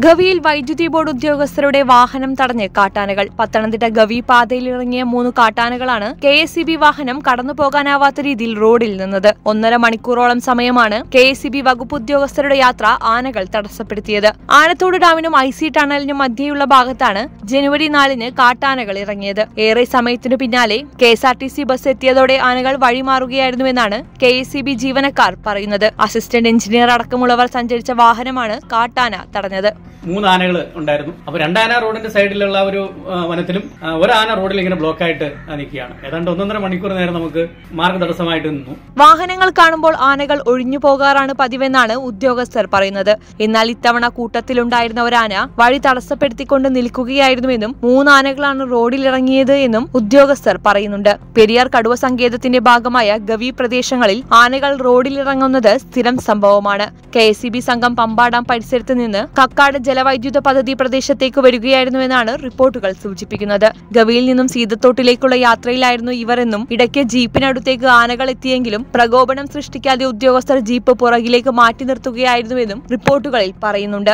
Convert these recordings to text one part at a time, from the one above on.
ഗവിയിൽ വൈദ്യുതി ബോർഡ് ഉദ്യോഗസ്ഥരുടെ വാഹനം തടഞ്ഞ് കാട്ടാനകൾ പത്തനംതിട്ട ഗവി പാതയിലിറങ്ങിയ മൂന്ന് കാട്ടാനകളാണ് കെ എസ് സി ബി വാഹനം കടന്നു പോകാനാവാത്ത രീതിയിൽ റോഡിൽ നിന്നത് ഒന്നര മണിക്കൂറോളം സമയമാണ് കെ എസ് സി ബി വകുപ്പ് ഉദ്യോഗസ്ഥരുടെ യാത്ര ആനകൾ തടസ്സപ്പെടുത്തിയത് ആനത്തോട് ഡാമിനും ഐ സി ടണലിനും മധ്യേയുള്ള ഭാഗത്താണ് ജനുവരി നാലിന് കാട്ടാനകൾ ഇറങ്ങിയത് ഏറെ സമയത്തിനു പിന്നാലെ K S R T C bus എത്തിയതോടെ ആനകൾ വഴിമാറുകയായിരുന്നുവെന്നാണ് കെ എസ് സി ബി ജീവനക്കാർ പറയുന്നത് അസിസ്റ്റന്റ് എഞ്ചിനീയർ അടക്കമുള്ളവർ സഞ്ചരിച്ച വാഹനമാണ് കാട്ടാന തടഞ്ഞത് മൂന്ന് ആനകൾ ഉണ്ടായിരുന്നു അപ്പൊ രണ്ടാന റോഡിന്റെ സൈഡിലുള്ള ഒരു ആ, വനത്തിലും ആ, ഒരാന റോഡിൽ ഇങ്ങനെ ബ്ലോക്ക് ആയിട്ട് നിൽക്കുകയാണ് ഏതാണ്ട് ഒന്നൊന്നര മണിക്കൂർ നേരം നമുക്ക് മാർഗ തടസ്സമായിട്ട് നിന്നു വാഹനങ്ങൾ കാണുമ്പോൾ ആനകൾ ഒഴിഞ്ഞു പോകാറാണ് പതിവെന്നാണ് ഉദ്യോഗസ്ഥർ പറയുന്നത് എന്നാൽ ഇത്തവണ കൂട്ടത്തിലുണ്ടായിരുന്ന ഒരാന വഴി തടസ്സപ്പെടുത്തിക്കൊണ്ട് നിൽക്കുകയായിരുന്നുവെന്നും മൂന്നാനകളാണ് റോഡിലിറങ്ങിയത് എന്നും ഉദ്യോഗസ്ഥർ പറയുന്നുണ്ട് പെരിയാർ കടുവ സങ്കേതത്തിന്റെ ഭാഗമായ ഗവി പ്രദേശങ്ങളിൽ ആനകൾ റോഡിലിറങ്ങുന്നത് സ്ഥിരം സംഭവമാണ് കെ എസ് സംഘം പമ്പാടാം പരിസരത്ത് നിന്ന് കക്കാട് ജലവൈദ്യുത പദ്ധതി പ്രദേശത്തേക്ക് വരികയായിരുന്നുവെന്നാണ് റിപ്പോർട്ടുകൾ സൂചിപ്പിക്കുന്നത് ഗവിയിൽ നിന്നും സീതത്തോട്ടിലേക്കുള്ള യാത്രയിലായിരുന്നു ഇവർ എന്നും ഇടയ്ക്ക് ജീപ്പിനടുത്തേക്ക് ആനകൾ എത്തിയെങ്കിലും പ്രകോപനം സൃഷ്ടിക്കാതെ ഉദ്യോഗസ്ഥർ ജീപ്പ് പുറകിലേക്ക് മാറ്റി നിർത്തുകയായിരുന്നുവെന്നും റിപ്പോർട്ടുകളിൽ പറയുന്നുണ്ട്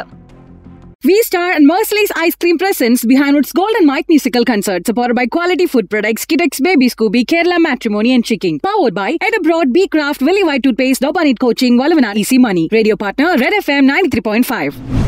V Star and Merciless Ice Cream presents behind its Golden Mike musical concert, supported by quality food products, Kidex Baby Scooby, Kerala Matrimony and Chicking. Powered by Ed Abroad, B Craft, Willy White Toothpaste, Dobanit Coaching, Valavana Easy Money. Radio partner, Red FM 93.5.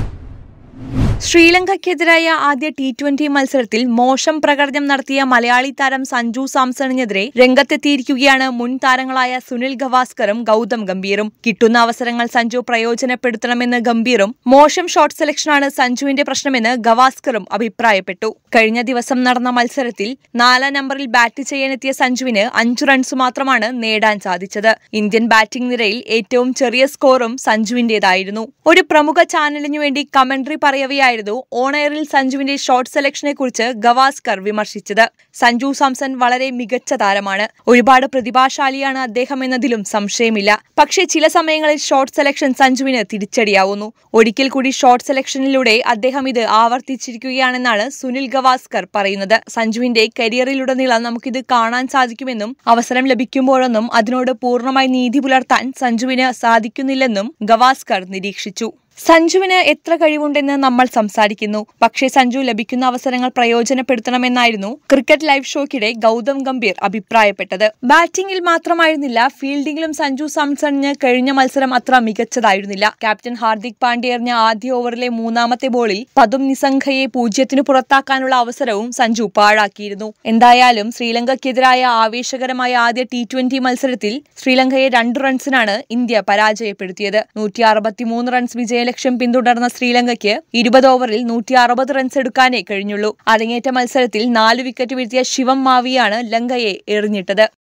ശ്രീലങ്കയ്ക്കെതിരായ ആദ്യ T twenty മത്സരത്തിൽ മോശം പ്രകടനം നടത്തിയ മലയാളി താരം സഞ്ജു സാംസണിനെതിരെ രംഗത്തെത്തിയിരിക്കുകയാണ് മുൻ താരങ്ങളായ സുനിൽ ഗവാസ്കറും ഗൗതം ഗംഭീറും കിട്ടുന്ന അവസരങ്ങൾ സഞ്ജു പ്രയോജനപ്പെടുത്തണമെന്ന് ഗംഭീറും മോശം ഷോട്ട് സെലക്ഷനാണ് സഞ്ജുവിന്റെ പ്രശ്നമെന്ന് ഗവാസ്കറും അഭിപ്രായപ്പെട്ടു കഴിഞ്ഞ ദിവസം നടന്ന മത്സരത്തിൽ നാലാം നമ്പറിൽ ബാറ്റ് ചെയ്യാനെത്തിയ സഞ്ജുവിന് അഞ്ചു റൺസ് മാത്രമാണ് നേടാൻ സാധിച്ചത് ഇന്ത്യൻ ബാറ്റിംഗ് നിരയിൽ ഏറ്റവും ചെറിയ സ്കോറും സഞ്ജുവിന്റേതായിരുന്നു ഒരു പ്രമുഖ ചാനലിനു വേണ്ടി കമന്ററി പറയവെയായിരുന്നു ഓൺ എയറിൽ സഞ്ജുവിന്റെ ഷോട്ട് സെലക്ഷനെ കുറിച്ച് ഗവാസ്കർ വിമർശിച്ചത് സഞ്ജു സാംസൺ വളരെ മികച്ച താരമാണ് ഒരുപാട് പ്രതിഭാശാലിയാണ് അദ്ദേഹം എന്നതിലും സംശയമില്ല പക്ഷേ ചില സമയങ്ങളിൽ ഷോട്ട് സെലക്ഷൻ സഞ്ജുവിന് തിരിച്ചടിയാവുന്നു ഒരിക്കൽ കൂടി ഷോട്ട് സെലക്ഷനിലൂടെ അദ്ദേഹം ഇത് ആവർത്തിച്ചിരിക്കുകയാണെന്നാണ് സുനിൽ ഗവാസ്കർ പറയുന്നത് സഞ്ജുവിന്റെ കരിയറിലുടനീളം നമുക്കിത് കാണാൻ സാധിക്കുമെന്നും അവസരം ലഭിക്കുമ്പോഴൊന്നും അതിനോട് പൂർണ്ണമായി നീതി പുലർത്താൻ സഞ്ജുവിന് സാധിക്കുന്നില്ലെന്നും ഗവാസ്കർ നിരീക്ഷിച്ചു സഞ്ജുവിന് എത്ര കഴിവുണ്ടെന്ന് നമ്മൾ സംസാരിക്കുന്നു പക്ഷേ സഞ്ജു ലഭിക്കുന്ന അവസരങ്ങൾ പ്രയോജനപ്പെടുത്തണമെന്നായിരുന്നു ക്രിക്കറ്റ് ലൈവ് ഷോയ്ക്കിടെ ഗൗതം ഗംഭീർ അഭിപ്രായപ്പെട്ടത് ബാറ്റിംഗിൽ മാത്രമായിരുന്നില്ല ഫീൽഡിംഗിലും സഞ്ജു സാംസണിന് കഴിഞ്ഞ മത്സരം അത്ര മികച്ചതായിരുന്നില്ല ക്യാപ്റ്റൻ ഹാർദിക് പാണ്ഡ്യ എറിഞ്ഞ ആദ്യ ഓവറിലെ മൂന്നാമത്തെ ബോളിൽ പതും നിസംഖയെ പൂജ്യത്തിന് പുറത്താക്കാനുള്ള അവസരവും സഞ്ജു പാഴാക്കിയിരുന്നു എന്തായാലും ശ്രീലങ്കയ്ക്കെതിരായ ആവേശകരമായ ആദ്യ ടി ട്വന്റി മത്സരത്തിൽ ശ്രീലങ്കയെ രണ്ടു റൺസിനാണ് ഇന്ത്യ പരാജയപ്പെടുത്തിയത് നൂറ്റി അറുപത്തിമൂന്ന് റൺസ് വിജയലക്ഷ്യം പിന്തുടർന്ന ശ്രീലങ്കയ്ക്ക് ഇരുപത് ഓവറിൽ നൂറ്റി അറുപത് റൺസ് എടുക്കാനേ കഴിഞ്ഞുള്ളൂ അരങ്ങേറ്റ മത്സരത്തിൽ നാല് വിക്കറ്റ് വീഴ്ത്തിയ ശിവം മാവിയാണ് ലങ്കയെ എറിഞ്ഞിട്ടത്